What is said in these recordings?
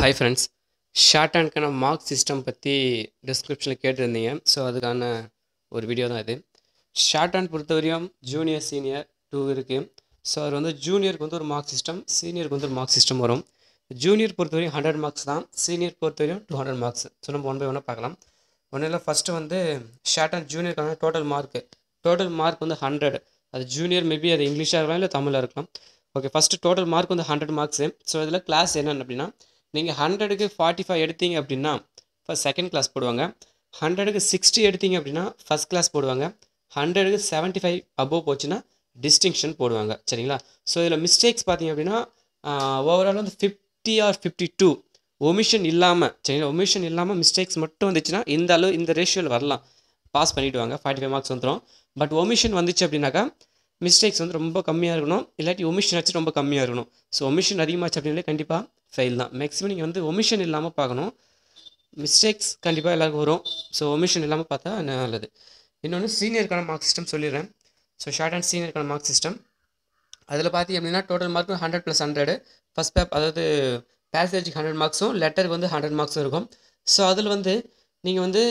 hi friends short ஹேண்ட்க்கான mark system பற்றி டிஸ்கிரிப்ஷனில் கேட்டிருந்தீங்க ஸோ அதுக்கான ஒரு வீடியோ தான் இது ஷார்ட் ஹேண்ட் பொறுத்தவரையும் ஜூனியர் சீனியர் டூ இருக்குது ஸோ அது வந்து ஜூனியருக்கு வந்து ஒரு மார்க் சிஸ்டம் சீனியருக்கு வந்து ஒரு மார்க் சிஸ்டம் வரும் ஜூனியர் பொறுத்தவரையும் ஹண்ட்ரட் மார்க்ஸ் தான் சீனியர் பொறுத்தவரையும் டூ ஹண்ட்ரட் மார்க்ஸ் ஸோ நம்ம ஒன் பை ஒன்னாக பார்க்கலாம் ஒன்றும் இல்லை ஃபஸ்ட்டு வந்து ஷார்ட் ஹேண்ட் ஜூனியருக்கான டோட்டல் மார்க்கு டோட்டல் மார்க் வந்து ஹண்ட்ரட் அது ஜூனியர் மேபி அது இங்கிலீஷாக இருக்கலாம் இல்லை தமிழாக இருக்கலாம் ஓகே ஃபஸ்ட்டு டோட்டல் மார்க் வந்து ஹண்ட்ரட் மார்க்ஸு ஸோ இதில் கிளாஸ் என்னென்னு அப்படின்னா நீங்கள் ஹண்ட்ரடுக்கு ஃபார்ட்டி ஃபைவ் எடுத்தீங்க அப்படின்னா ஃபஸ்ட் செகண்ட் கிளாஸ் போடுவாங்க ஹண்ட்ரடுக்கு சிக்ஸ்டி எடுத்தீங்க அப்படின்னா ஃபஸ்ட் கிளாஸ் போடுவாங்க ஹண்ட்ரடுக்கு செவன்ட்டி ஃபைவ் அபோவ் போச்சுன்னா டிஸ்டிங்ஷன் போடுவாங்க சரிங்களா ஸோ இதில் மிஸ்டேக்ஸ் பார்த்தீங்க அப்படின்னா ஓவரால் வந்து fifty or fifty two omission இல்லாமல் சரிங்களா ஒமிஷன் இல்லாமல் மிஸ்டேக்ஸ் மட்டும் வந்துச்சுன்னா இந்த அளவு இந்த ரேஷியோவில் வரலாம் பாஸ் பண்ணிவிடுவாங்க ஃபார்ட்டி ஃபைவ் மார்க்ஸ் வந்துடும் பட் ஒமிஷன் வந்துச்சு அப்படின்னாக்கா மிஸ்டேக்ஸ் வந்து ரொம்ப கம்மியாக இருக்கணும் இல்லாட்டி ஒமிஷன் ஆச்சு ரொம்ப கம்மியாக இருக்கணும் ஸோ ஒமிஷன் அதிகமாச்சு அப்படின்னாலே கண்டிப்பாக ஃபெயில் தான் மேக்ஸிமம் நீங்கள் வந்து ஒமிஷன் இல்லாமல் பார்க்கணும் மிஸ்டேக்ஸ் கண்டிப்பாக எல்லாருக்கும் வரும் ஸோ ஒமிஷன் இல்லாமல் பார்த்தா நல்லது இன்னொன்று சீனியருக்கான மார்க் சிஸ்டம் சொல்லிடுறேன் ஸோ ஷார்ட் அண்ட் சீனியருக்கான மார்க் சிஸ்டம் அதில் பார்த்தீங்க அப்படின்னா total mark hundred plus hundred first பேப் அதாவது பேசேஜுக்கு ஹண்ட்ரட் மார்க்ஸும் லெட்டருக்கு வந்து ஹண்ட்ரட் மார்க்ஸும் இருக்கும் ஸோ அதில் வந்து நீங்கள் வந்து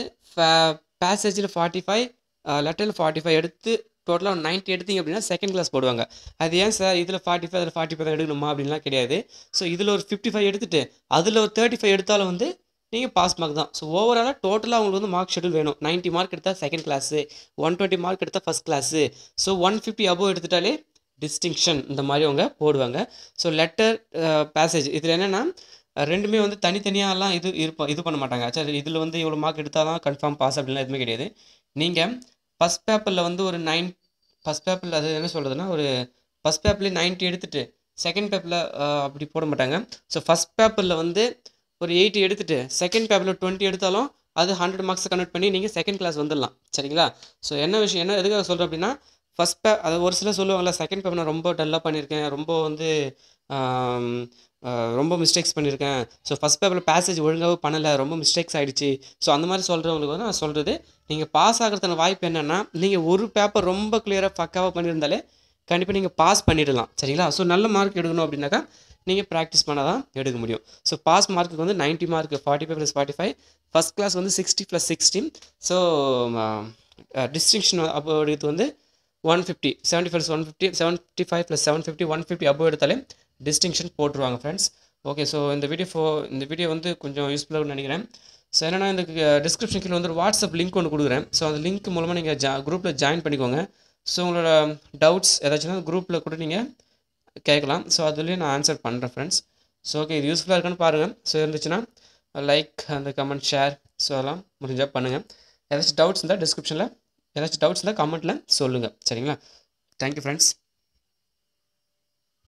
பேசேஜில் ஃபார்ட்டி ஃபைவ் லெட்டரில் ஃபார்ட்டி ஃபைவ் எடுத்து டோட்டலாக நைன்ட்டி எடுத்தீங்க அப்படின்னா செகண்ட் கிளாஸ் போடுவாங்க அது ஏன் சார் இதில் ஃபார்ட்டி ஃபைவ் அதில் ஃபார்ட்டி ஃபைவ் தான் எடுக்கணுமா அப்படின்லாம் கிடையாது ஸோ இதில் ஒரு ஃபிஃப்டி ஃபைவ் எடுத்துகிட்டு அதில் ஒரு தேர்ட்டி ஃபைவ் எடுத்தாலும் வந்து நீங்கள் பாஸ் மார்க் தான் ஸோ ஓவராலாக டோட்டலாக உங்களுக்கு வந்து மார்க் ஷெடியூல் வேணும் நைன்ட்டி மார்க் எடுத்தால் second class one twenty mark எடுத்தால் first class so one fifty above எடுத்துட்டாலே டிஸ்டிங்ஷன் இந்த மாதிரி அவங்க போடுவாங்க ஸோ லெட்டர் பேசேஜ் இதில் என்னென்னா ரெண்டுமே வந்து தனித்தனியாலாம் இது இருப்போம் இது பண்ண மாட்டாங்க சரி இதில் வந்து இவ்வளோ மார்க் எடுத்தால் தான் கன்ஃபார்ம் பாஸ் அப்படின்லாம் எதுவுமே கிடையாது நீங்கள் ஃபஸ்ட் பேப்பரில் வந்து ஒரு நைன் ஃபஸ்ட் பேப்பரில் அது என்ன சொல்கிறதுனா ஒரு ஃபஸ்ட் பேப்பர்லேயே நைன்ட்டி எடுத்துகிட்டு செகண்ட் பேப்பரில் அப்படி போட மாட்டாங்க ஸோ ஃபஸ்ட் பேப்பரில் வந்து ஒரு எயிட்டி எடுத்துகிட்டு செகண்ட் பேப்பரில் டுவெண்ட்டி எடுத்தாலும் அது ஹண்ட்ரட் மார்க்ஸை கன்வெர்ட் பண்ணி நீங்கள் செகண்ட் கிளாஸ் வந்துடலாம் சரிங்களா ஸோ என்ன விஷயம் என்ன எதுக்காக சொல்கிறேன் அப்படின்னா ஃபஸ்ட் பே அது ஒரு சிலர் சொல்லுவாங்கள்ல செகண்ட் பேப்பர் நான் ரொம்ப டல்லாக பண்ணியிருக்கேன் ரொம்ப வந்து ரொம்ப மிஸ்டேக்ஸ் பண்ணியிருக்கேன் ஸோ ஃபஸ்ட் பேப்பரில் பேசேஜ் ஒழுங்காகவே பண்ணலை ரொம்ப மிஸ்டேக்ஸ் ஆகிடுச்சு ஸோ அந்த மாதிரி சொல்கிறவங்களுக்கு வந்து நான் சொல்கிறது நீங்கள் பாஸ் ஆகிறதுக்கான வாய்ப்பு என்னென்னா நீங்கள் ஒரு பேப்பர் ரொம்ப கிளியராக பக்காவாக பண்ணியிருந்தாலே கண்டிப்பாக நீங்கள் பாஸ் பண்ணிடலாம் சரிங்களா ஸோ நல்ல மார்க் எடுக்கணும் அப்படின்னாக்கா நீங்கள் ப்ராக்டிஸ் பண்ணால் தான் எடுக்க முடியும் ஸோ பாஸ் மார்க்குக்கு வந்து ninety mark forty five plus forty five first class வந்து sixty plus sixty so distinction அப்போ இது வந்து one fifty seventy five one fifty seventy five plus seven fifty one fifty above எடுத்தாலே டிஸ்டிங்ஷன் போட்டுருவாங்க friends okay so இந்த video ஃபோ இந்த video வந்து கொஞ்சம் யூஸ்ஃபுல்லாக நினைக்கிறேன் ஸோ என்னென்னா இந்த டிஸ்கிரிப்ஷன் கீழே வந்து ஒரு வாட்ஸ்அப் லிங்க் ஒன்று கொடுக்குறேன் ஸோ அந்த லிங்க் மூலமாக நீங்கள் ஜா குரூப்பில் ஜாயின் பண்ணிக்கோங்க ஸோ உங்களோட டவுட்ஸ் ஏதாச்சும்னா குரூப்பில் கூட நீங்கள் கேட்கலாம் ஸோ அதுலேயும் நான் ஆன்சர் பண்ணுறேன் ஃப்ரெண்ட்ஸ் ஸோ ஓகே இது யூஸ்ஃபுல்லாக இருக்குன்னு பாருங்கள் ஸோ இருந்துச்சுன்னா லைக் அந்த கமெண்ட் ஷேர் ஸோ அதெல்லாம் முடிஞ்சால் பண்ணுங்கள் ஏதாச்சும் டவுட்ஸ் இருந்தால் டிஸ்கிரிப்ஷனில் ஏதாச்சும் டவுட்ஸ் இருந்தால் கமெண்ட்டில் சொல்லுங்கள் சரிங்களா தேங்க்யூ ஃப்ரெண்ட்ஸ்